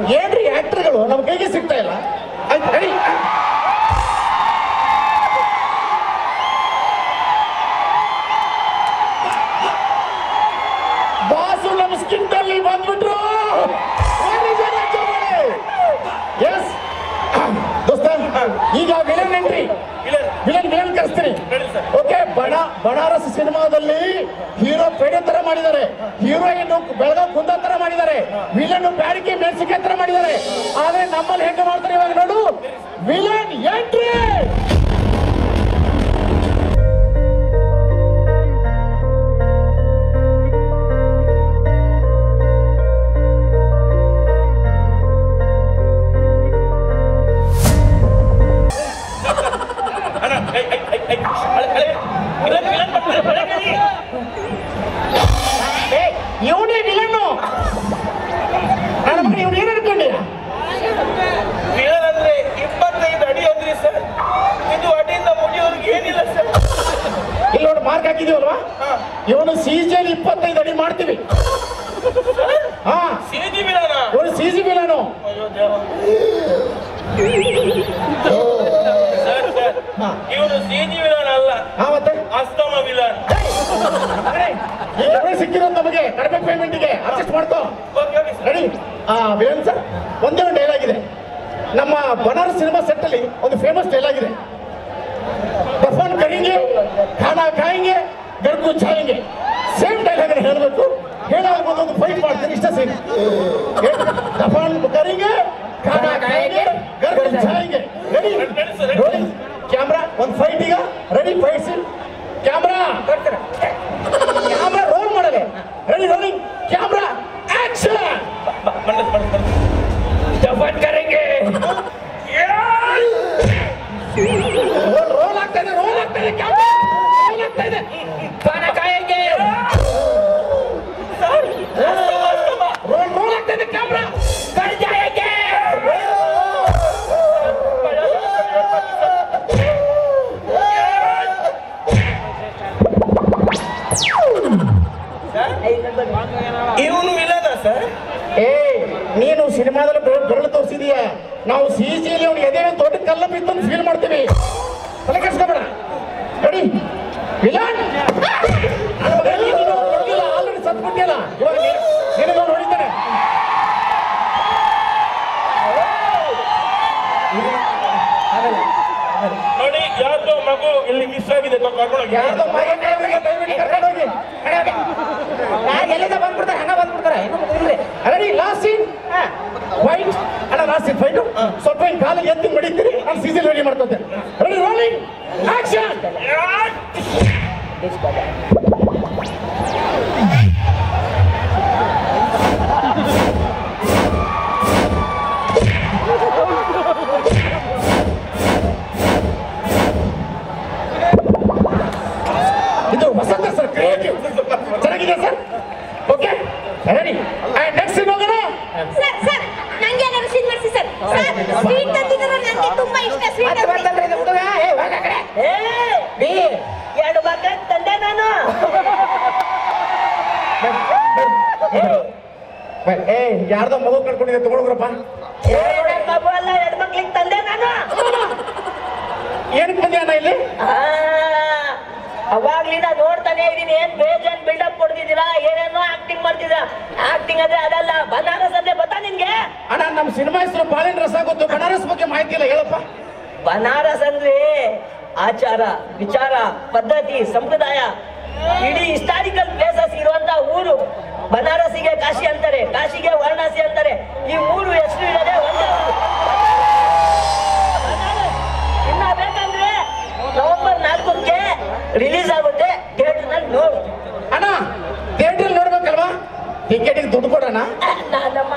ಏನ್ರಿ ಆಕ್ಟರ್ಗಳು ನಮ್ಮ ಕೈಗೆ ಸಿಗ್ತಾ ಇಲ್ಲ ಆಯ್ತು ಹೇಳಿ ಬಾಸು ನಮ್ಮ ಸ್ಕಿನ್ ಅಲ್ಲಿ ಬಂದ್ಬಿಟ್ರು ಎಸ್ ದೋಸ್ತ ಈಗ ವಿಲನ್ ಎಂಟ್ರಿ ವಿಲನ್ ವಿಲನ್ ಕರೆಸ್ತೀನಿ ಓಕೆ ಬಣ ಬನಾರಸ್ ಸಿನಿಮಾದಲ್ಲಿ ಹೀರೋ ಪೇಡೆ ತರ ಮಾಡಿದ್ದಾರೆ ಹೀರೋಯಿನ್ ಬೆಳಗಾವ್ ಕುಂದ ತರ ಮಾಡಿದ್ದಾರೆ ವಿಲನ್ ಬ್ಯಾಡಿಕೆ ಮೆಣಸಿಕಾಯಿ ತರ ಮಾಡಿದ್ದಾರೆ ಆದ್ರೆ ನಮ್ಮಲ್ಲಿ ಹೆಂಗೆ ಮಾಡ್ತಾರೆ ಇವಾಗ ನೋಡು ವಿಲನ್ ಎಂಟ್ರಿ ಇವನೇ ವಿಲನ್ನು ನನ್ನ ಮಗ ಇವ್ನು ಏನು ಅನ್ಕೊಂಡಿಯ ವಿಲನ್ ಅಂದ್ರೆ ಇಪ್ಪತ್ತೈದು ಅಡಿ ಅಂದ್ರಿ ಸರ್ ಇದು ಅಡಿಯಿಂದ ಮುಗಿಯೋರ್ಗೆ ಏನಿಲ್ಲ ಸರ್ ಇಲ್ಲಿ ನೋಡಿ ಮಾರ್ಕ್ ಹಾಕಿದೀವಲ್ವಾ ಇವನು ಸಿಜಿಯಲ್ಲಿ ಇಪ್ಪತ್ತೈದು ಅಡಿ ಮಾಡ್ತೀವಿ ಹಾ ಸಿರಿದಿ ವಿಲನ ಇವನು ಸಿಜಿ ವಿಲನು ಅಯ್ಯೋ ದೇವ ಸರ್ ಸರ್ ಹಾ. ಇವನು ಸಿಜಿ ವಿಲನ್ ಅಲ್ಲ ಹಾ ಮತ್ತೆ ಅಸ್ತಮ ವಿಲನ್ ಮಗನೇ, ಈ ಎವರೇ ಸಿಕ್ಕಿರೋದು ನಮಗೆ ಕಡಿಮೆ ಪೇಮೆಂಟ್ಗೆ ಅಡ್ಜಸ್ಟ್ ಮಾಡ್ಕೋ ಓಕೆ ಓಕೆ ಸರ್ ರೆಡಿ ಆ ವಿಲನ್ ಸರ್ ಒಂದೇ ಒಂದು ಡೈಲಾಗ್ ಇದೆ ನಮ್ಮ ಬನಾರಸ್ ಸಿನಿಮಾ ಸೆಟ್ ಅಲ್ಲಿ ಒಂದು ಫೇಮಸ್ ಡೈಲಾಗ್ ಇದೆ ದಫನ್ ಕರಿಂಗೆ ಖಾನಾ ಖಾಯಿಂಗೆ ಗರ್ಗು ಛಾಯಿಂಗೆ ಸೇಮ್ ಡೈಲಾಗ್ ಹೇಳಬೇಕು ಹೇಳಾಗ ಒಂದು ಫೈಟ್ ಮಾಡ್ತೀನಿ ಇಷ್ಟ ಸೀನ್ ದಫನ್ ಕರಿಂಗೆ ಖಾನಾ ಖಾಯಿಂಗೆ ಗರ್ಗು ಛಾಯಿಂಗೆ ರೆಡಿ ರೋಲಿಂಗ್ ಕ್ಯಾಮ್ರಾ ಒಂದು ಫೈಟ್ ಈಗ ready fight scene camera camera roll ಮಾಡಲೆ ರೆಡಿ ರೋಲಿಂಗ್ ಕ್ಯಾಮ್ರಾ ಆಕ್ಷನ್ ಬಂದ ಬಂದ ದಫನ್ ಕರಿಂಗೆ ರೋಲ್ ಆಗ್ತಾ ಇದೆ ರೋಲ್ ಆಗ್ತಾ ಇದೆ ಕ್ಯಾಮ್ರಾ ರೋಲ್ ಆಗ್ತಾ ಇದೆ ಖಾನಾ ಖಾಯಿಂಗೆ ರೋಲ್ ರೋಲ್ ಆಗ್ತಾ ಇದೆ ಕ್ಯಾಮ್ರಾ ಕರ್ ಜಾಯೇಂಗೆ ಇವನು ವಿಲನ ಸರ್ ಏ ನೀನು ಸಿನಿಮಾದಲ್ಲಿ ಬೆರ- ಬೆರಳು ತೋರಿಸಿದೀಯ ನಾವು ಸಿ ಜಿಲಿ ಅವ್ನು ಎದೆ ಮೇಲೆ ದೊಡ್ಡ ಕಲ್ಲ ಬಿತ್ತು ಫೀಲ್ ಮಾಡ್ತೀವಿ ತಲೆ ಕೆಡ್ಸ್ಕೊಬೇಡ ರೆಡಿ ವಿಲನ್ ಆಲ್ರೆಡಿ ಸತ್ಬಿಟ್ಟಿಯಲ್ಲ ಇವಾಗ ನಿನಗೆ ಅವ್ನು ಹೊಡಿತಾನೆ ಆಮೇಲೆ ಆಮೇಲೆ ನೋಡಿ ಯಾರ್ದೋ ಮಗು ಇಲ್ಲಿ ಮಿಸ್ ಆಗಿದೆ ಕರ್ಕೊಂಡೋಗಿ ಯಾರ್ದೋ ಮಗ ಕೈಬಿಡಿ, ಕೈಬಿಡಿ, ಕರ್ಕೊಂಡು ಹೋಗಿ. ಕಡೆ ಹೋಗಿ. ಯಾರ್ ಎಲ್ಲಿಂದ ಬಂದ್ಬಿಡ್ತಾರೆ ಹಂಗ ಬಂದ್ಬಿಡ್ತಾರೆ ಇನ್ನೂ ಮುಗಿದಿಲ್ರಿ ರೆಡಿ ಲಾಸ್ಟ್ ಸೀನ್ ವೈಟ್ ಅಣ್ಣ ಲಾಸ್ಟ್ ಸೀನ್ ಫೈಟು ಸ್ವಲ್ಪ ಹಿಂಗ್ ಕಾಲಿಗೆ ಎತ್ತಿ ಮಡಿತೀರಿ ನಾನು ಸೀಸನ್ ರೆಡಿ ಮಾಡ್ಕೊತೆ ರೆಡಿ ರೋಲಿಂಗ್ ಆಕ್ಷನ್ ಇದು ವಸಂತ ಸರ್ ಕ್ರಿಯೇಟಿವ್ ಚೆನ್ನಾಗಿದೆ sir okay ready and next scene ಹೋಗೋಣ ಸರ್ ಸರ್ ನಂಗೆ ಏನಾದ್ರು ಸ್ವೀಟ್ ಮಾಡಿಸಿ ಸರ್ ಸರ್ ಸ್ವೀಟ್ ತಂದಿದ್ರೆ ನನಗೆ ತುಂಬಾ ಇಷ್ಟ ಸ್ವೀಟ್ ಬರ್ತಂದ್ರೆ ಇದು ಹುಡುಗ ಏ ಹೋಗ ಆ ಕಡೆ ಬಿ ಎರಡು ಮಕ್ಕಳ ತಂದೆ ನಾನು ಏ ಯಾರ್ದೋ ಮಗು ಕಳ್ಕೊಂಡಿದೆ ತಗೊಳ್ಗ್ರಪ್ಪ ಎರಡು ಮಗು ಅಲ್ಲ ಎರಡು ಮಕ್ಳಿಗೆ ತಂದೆ ನಾನು ಏನಕ್ಕೆ ಬಂದ್ಯಾ ಅಣ್ಣ ಇಲ್ಲಿ ಆ, ಅವಾಗ್ಲಿಂದ ನೋಡ್ತಾನೆ ಇದೀನಿ ಏನ್ ಬೇಜಾನ್ ಬಿಲ್ಡಪ್ ಕೊಡ್ತಿದ್ದೀರಾ ಏನೇನೋ ಆಕ್ಟಿಂಗ್ ಮಾಡ್ತಿದ್ದೀರಾ ಆಕ್ಟಿಂಗ್ ಅಂದ್ರೆ ಅದಲ್ಲ ಬನಾರಸ್ ಅಂದ್ರೆ ಗೊತ್ತಾ ನಿನ್ಗೆ ಅಣ್ಣ ನಮ್ಮ ಸಿನಿಮಾ ಹೆಸರು ಬಾಳಿನ ರಸ ಗೊತ್ತು ಬನಾರಸ್ ಬಗ್ಗೆ ಮಾಹಿತಿ ಇಲ್ಲ ಹೇಳಪ್ಪ ಬನಾರಸ್ ಅಂದ್ರೆ ಆಚಾರ ವಿಚಾರ ಪದ್ಧತಿ ಸಂಪ್ರದಾಯ ಇಡೀ ಹಿಸ್ಟಾರಿಕಲ್ ಪ್ಲೇಸಸ್ ಇರುವಂತ ಊರು ಬನಾರಸಿಗೆ ಕಾಶಿ ಅಂತಾರೆ ಕಾಶಿಗೆ ವಾರಣಾಸಿ ಅಂತಾರೆ ಈ ಮೂರು ಹೆಸರು ಇರೋದೇ ಒಂದೇ ಊರು. ಬನಾರಸ್. ಇನ್ನ ಬೇಕಂದ್ರೆ ನವೆಂಬರ್ ನಾಲ್ಕಕ್ಕೆ ರಿಲೀಸ್ ಆಗುತ್ತೆ ಥಿಯೇಟರ್ ನಲ್ಲಿ ನೋಡು ಅಣ್ಣ ಥಿಯೇಟರ್ ನೋಡ್ಬೇಕಲ್ವಾ ಟಿಕೆಟಿಗೆ ದುಡ್ಡು ಕೊಡೋಣ ನಾನು